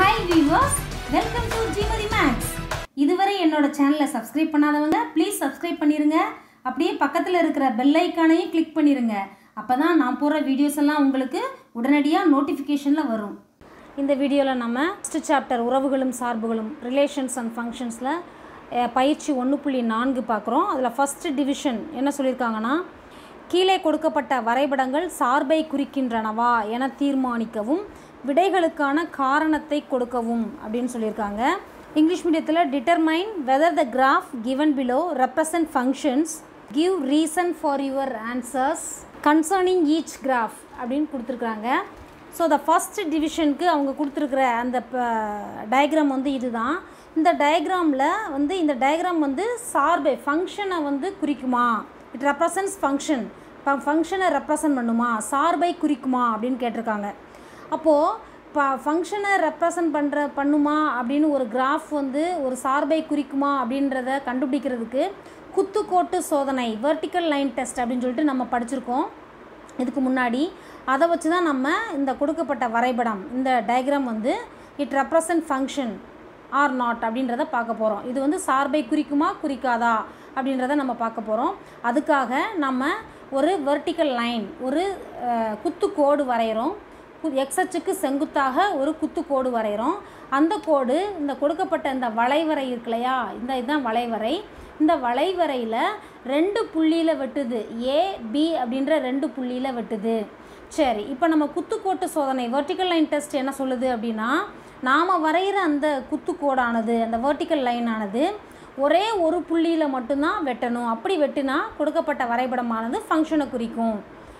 hi viewers welcome to ஜிமதி maths இதுவரை என்னோட சேனலை சப்ஸ்கிரைப் பண்ணாதவங்க ப்ளீஸ் சப்ஸ்கிரைப் பண்ணிருங்க அப்படியே பக்கத்தில் இருக்கிற பெல் ஐக்கானையும் கிளிக் பண்ணிருங்க அப்போ தான் நான் போடுற வீடியோஸ் எல்லாம் உங்களுக்கு உடனடியாக நோட்டிஃபிகேஷனில் வரும் இந்த வீடியோவில் நம்ம ஃபஸ்ட்டு சாப்டர் உறவுகளும் சார்புகளும் ரிலேஷன்ஸ் அண்ட் ஃபங்க்ஷன்ஸில் பயிற்சி ஒன்று புள்ளி நான்கு பார்க்குறோம் அதில் ஃபஸ்ட்டு டிவிஷன் என்ன சொல்லியிருக்காங்கன்னா கீழே கொடுக்கப்பட்ட வரைபடங்கள் சார்பை குறிக்கின்றனவா என தீர்மானிக்கவும் விடைகளுக்கான காரணத்தை கொடுக்கவும் அப்படின்னு சொல்லியிருக்காங்க இங்கிலீஷ் மீடியத்தில் determine whether the graph given below represent functions give reason for your answers concerning each graph அப்படின்னு கொடுத்துருக்குறாங்க ஸோ த ஃபஸ்ட் டிவிஷனுக்கு அவங்க கொடுத்துருக்குற அந்த டயக்ராம் வந்து இதுதான் இந்த டயக்ராமில் வந்து இந்த டயக்ராம் வந்து சார்பை ஃபங்க்ஷனை வந்து குறிக்குமா இட் ரெப்ரசன்ஸ் ஃபங்க்ஷன் ஃபங்க்ஷனை ரெப்ரசன்ட் பண்ணுமா சார்பை குறிக்குமா அப்படின்னு கேட்டிருக்காங்க அப்போது ப ஃபங்க்ஷனை ரெப்ரசன்ட் பண்ணுற பண்ணுமா அப்படின்னு ஒரு கிராஃப் வந்து ஒரு சார்பை குறிக்குமா அப்படின்றத கண்டுபிடிக்கிறதுக்கு குத்துக்கோட்டு சோதனை வெர்டிக்கல் லைன் டெஸ்ட் அப்படின்னு சொல்லிட்டு நம்ம படிச்சிருக்கோம் இதுக்கு முன்னாடி அதை வச்சு தான் நம்ம இந்த கொடுக்கப்பட்ட வரைபடம் இந்த டயக்ராம் வந்து it represent function or not அப்படின்றத பார்க்க போகிறோம் இது வந்து சார்பை குறிக்குமா குறிக்காதா அப்படின்றத நம்ம பார்க்க போகிறோம் அதுக்காக நம்ம ஒரு வெர்டிக்கல் லைன் ஒரு குத்து கோடு வரைகிறோம் எக்ஸச்சுக்கு செங்குத்தாக ஒரு குத்து கோடு வரைகிறோம் அந்த கோடு இந்த கொடுக்கப்பட்ட இந்த வளைவரை இருக்கு இல்லையா இந்த இதுதான் வளைவரை இந்த வளைவரையில் ரெண்டு புள்ளியில் வெட்டுது ஏ பி அப்படின்ற ரெண்டு புள்ளியில் வெட்டுது சரி இப்போ நம்ம குத்துக்கோட்டு சோதனை வெர்டிக்கல் லைன் டெஸ்ட் என்ன சொல்லுது அப்படின்னா நாம் வரைகிற அந்த குத்துக்கோடானது அந்த வெர்டிக்கல் லைனானது ஒரே ஒரு புள்ளியில் மட்டும்தான் வெட்டணும் அப்படி வெட்டினா கொடுக்கப்பட்ட வரைபடமானது ஃபங்க்ஷனை குறிக்கும்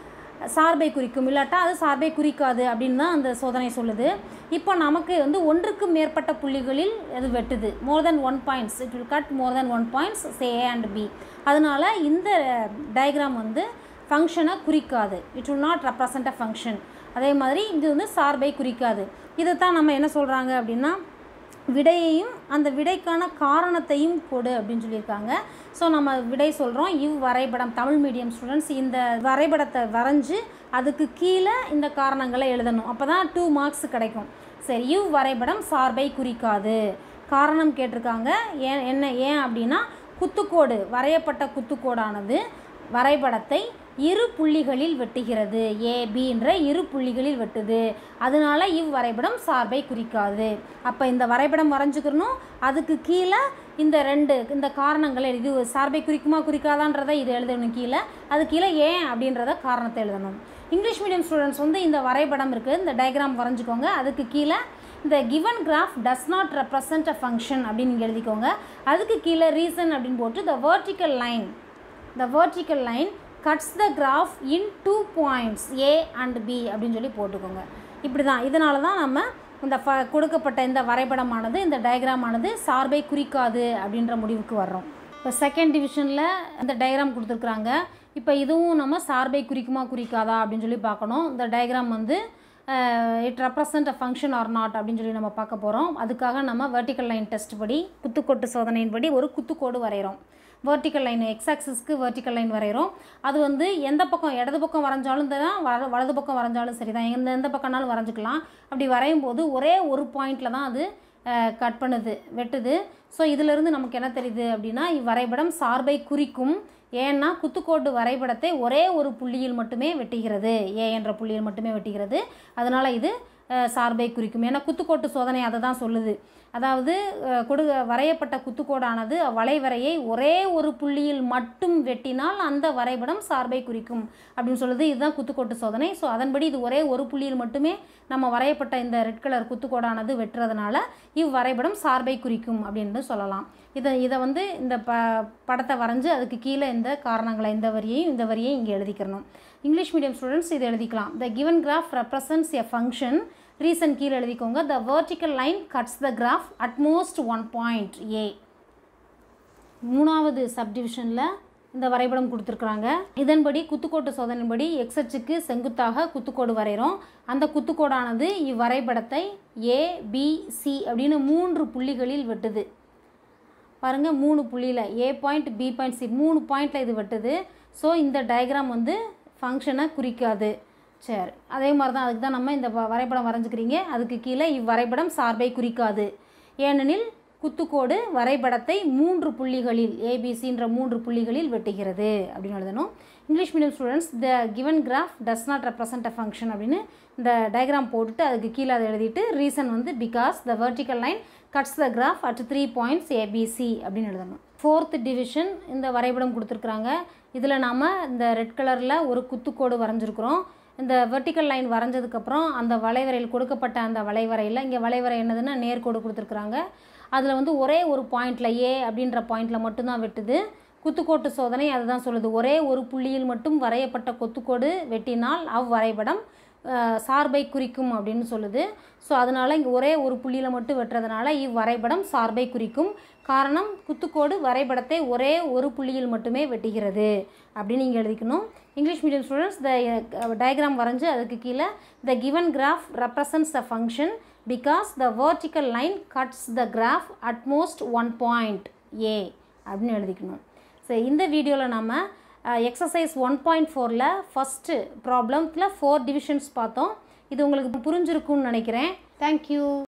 சார்பை குறிக்கும் இல்லாட்டா அது சார்பை குறிக்காது அப்படின்னு தான் அந்த சோதனை சொல்லுது இப்போ நமக்கு வந்து ஒன்றுக்கு மேற்பட்ட புள்ளிகளில் அது வெட்டுது more than one points it will cut more than one points say A and B அதனால் இந்த டயக்ராம் வந்து ஃபங்க்ஷனை குறிக்காது it will not represent a function அதே மாதிரி இது வந்து சார்பை குறிக்காது இதை தான் நம்ம என்ன சொல்கிறாங்க அப்படின்னா விடையையும் அந்த விடைக்கான காரணத்தையும் கொடு அப்படின்னு சொல்லியிருக்காங்க ஸோ நம்ம விடை சொல்கிறோம் இவ் வரைபடம் தமிழ் மீடியம் ஸ்டூடெண்ட்ஸ் இந்த வரைபடத்தை வரைஞ்சி அதுக்கு கீழே இந்த காரணங்களை எழுதணும் அப்போ தான் டூ மார்க்ஸ் கிடைக்கும் சரி இவ் வரைபடம் சார்பை குறிக்காது காரணம் கேட்டிருக்காங்க ஏன் என்ன ஏன் அப்படின்னா குத்துக்கோடு வரையப்பட்ட குத்துக்கோடானது வரைபடத்தை இரு புள்ளிகளில் வெட்டுகிறது ஏ பின்ற இரு புள்ளிகளில் வெட்டுது அதனால இவ்வரைபடம் சார்பை குறிக்காது அப்போ இந்த வரைபடம் வரைஞ்சுக்கணும் அதுக்கு கீழே இந்த ரெண்டு இந்த காரணங்களை இது சார்பை குறிக்குமா குறிக்காதான்றதை இது எழுதணும் கீழே அது கீழே ஏன் அப்படின்றத காரணத்தை எழுதணும் இங்கிலீஷ் மீடியம் ஸ்டூடெண்ட்ஸ் வந்து இந்த வரைபடம் இருக்குது இந்த டயக்ராம் வரைஞ்சிக்கோங்க அதுக்கு கீழே இந்த given graph does not represent a function அப்படின்னு நீங்கள் எழுதிக்கோங்க அதுக்கு கீழே ரீசன் அப்படின்னு போட்டு the vertical line the vertical line cuts the graph in two points A and B அப்படின்னு சொல்லி போட்டுக்கோங்க இப்படி தான் இதனால தான் நம்ம இந்த ஃப கொடுக்கப்பட்ட இந்த வரைபடமானது இந்த டயக்ராமானது சார்பை குறிக்காது அப்படின்ற முடிவுக்கு வர்றோம் இப்போ செகண்ட் டிவிஷனில் இந்த டயக்ராம் கொடுத்துருக்குறாங்க இப்போ இதுவும் நம்ம சார்பை குறிக்குமா குறிக்காதா அப்படின்னு சொல்லி பார்க்கணும் இந்த டயக்ராம் வந்து it represent a function or not அப்படின்னு சொல்லி நம்ம பார்க்க போகிறோம் அதுக்காக நம்ம வெர்டிக்கல் லைன் டெஸ்ட் படி குத்துக்கோட்டு சோதனையின்படி ஒரு குத்துக்கோடு வரைகிறோம் வெர்டிக்கல் லைன் எக்ஸ் ஆக்சிஸ்க்கு வெர்டிக்கல் லைன் வரைகிறோம் அது வந்து எந்த பக்கம் இடது பக்கம் வரைஞ்சாலும் தான் வர வலது பக்கம் வரைஞ்சாலும் சரி தான் எந்த எந்த பக்கம்னாலும் வரைஞ்சிக்கலாம் அப்படி வரையும் போது ஒரே ஒரு பாயிண்டில் தான் அது கட் பண்ணுது வெட்டுது ஸோ இதிலிருந்து நமக்கு என்ன தெரியுது அப்படின்னா இவ்வரைபடம் சார்பை குறிக்கும் ஏன்னா குத்துக்கோட்டு வரைபடத்தை ஒரே ஒரு புள்ளியில் மட்டுமே வெட்டுகிறது ஏ என்ற புள்ளியில் மட்டுமே வெட்டுகிறது அதனால் இது சார்பை குறிக்கும் ஏன்னா குத்துக்கோட்டு சோதனை அதை தான் சொல்லுது அதாவது கொடு வரையப்பட்ட குத்துக்கோடானது வளைவரையை ஒரே ஒரு புள்ளியில் மட்டும் வெட்டினால் அந்த வரைபடம் சார்பை குறிக்கும் அப்படின்னு சொல்லுது இதுதான் குத்துக்கோட்டு சோதனை ஸோ அதன்படி இது ஒரே ஒரு புள்ளியில் மட்டுமே நம்ம வரையப்பட்ட இந்த ரெட் கலர் குத்துக்கோடானது வெட்டுறதுனால இவ்வரைபடம் சார்பை குறிக்கும் அப்படின்னு சொல்லலாம் இதை இதை வந்து இந்த ப படத்தை வரைஞ்சி அதுக்கு கீழே இந்த காரணங்களை இந்த வரியையும் இந்த வரியையும் இங்கே எழுதிக்கிறணும் இங்கிலீஷ் மீடியம் ஸ்டூடெண்ட்ஸ் இதை எழுதிக்கலாம் the given graph represents a function reason கீழே எழுதிக்கோங்க the vertical line cuts the graph at most one point A மூணாவது சப்டிவிஷனில் இந்த வரைபடம் கொடுத்துருக்குறாங்க இதன்படி குத்துக்கோட்டு சோதனைப்படி எக்ஸச்சுக்கு செங்குத்தாக குத்துக்கோடு வரைகிறோம் அந்த குத்துக்கோடானது இவ்வரைபடத்தை ஏ பி சி அப்படின்னு மூன்று புள்ளிகளில் வெட்டுது பாருங்கள் மூணு புள்ளியில் A point B point C மூணு பாயிண்டில் இது வெட்டுது ஸோ இந்த டயக்ராம் வந்து ஃபங்க்ஷனை குறிக்காது சரி அதே மாதிரி தான் அதுக்கு தான் நம்ம இந்த வ- வரைபடம் வரைஞ்சிக்கிறீங்க அதுக்கு கீழே இவ்வரைபடம் சார்பை குறிக்காது ஏனெனில் குத்துக்கோடு வரைபடத்தை மூன்று புள்ளிகளில் ஏபிசின்ற மூன்று புள்ளிகளில் வெட்டுகிறது அப்படின்னு எழுதணும் English medium students the given graph does not represent a function அப்படின்னு இந்த டயக்ராம் போட்டுட்டு அதுக்கு கீழே அதை எழுதிட்டு ரீசன் வந்து because the vertical line cuts the graph at three points A B C அப்படின்னு எழுதணும் ஃபோர்த் டிவிஷன் இந்த வரைபடம் கொடுத்துருக்குறாங்க இதில் நாம் இந்த ரெட் கலரில் ஒரு குத்துக்கோடு வரைஞ்சிருக்கிறோம் இந்த வெர்டிக்கல் லைன் வரைஞ்சதுக்கப்புறம் அந்த வளைவரையில் கொடுக்கப்பட்ட அந்த வளைவரையில் இங்கே வளைவரை என்னதுன்னா நேர்கோடு கொடுத்துருக்குறாங்க அதில் வந்து ஒரே ஒரு பாயிண்டில் ஏ அப்படின்ற பாயிண்டில் மட்டும்தான் வெட்டுது குத்துக்கோட்டு சோதனை அதுதான் சொல்லுது ஒரே ஒரு புள்ளியில் மட்டும் வரையப்பட்ட கொத்துக்கோடு வெட்டினால் அவ்வரைபடம் அஹ், சார்பை குறிக்கும் அப்படின்னு சொல்லுது ஸோ அதனால் இங்கே ஒரே ஒரு புள்ளியில் மட்டும் வெட்டுறதுனால இவ்வரைபடம் சார்பை குறிக்கும் காரணம் குத்துக்கோடு வரைபடத்தை ஒரே ஒரு புள்ளியில் மட்டுமே வெட்டுகிறது அப்படின்னு நீங்கள் எழுதிக்கணும் English medium students the diagram வரைஞ்சு அதுக்கு கீழே the given graph represents the function because the vertical line cuts the graph at most one point A அப்படின்னு எழுதிக்கணும் ஸோ இந்த வீடியோவில் நம்ம எக்ஸசைஸ் ஒன் பாயிண்ட் ஃபோரில் ஃபஸ்ட்டு ப்ராப்ளத்தில் ஃபோர் டிவிஷன்ஸ் பார்த்தோம் இது உங்களுக்கு புரிஞ்சிருக்கும்னு நினைக்கிறேன் தேங்க்யூ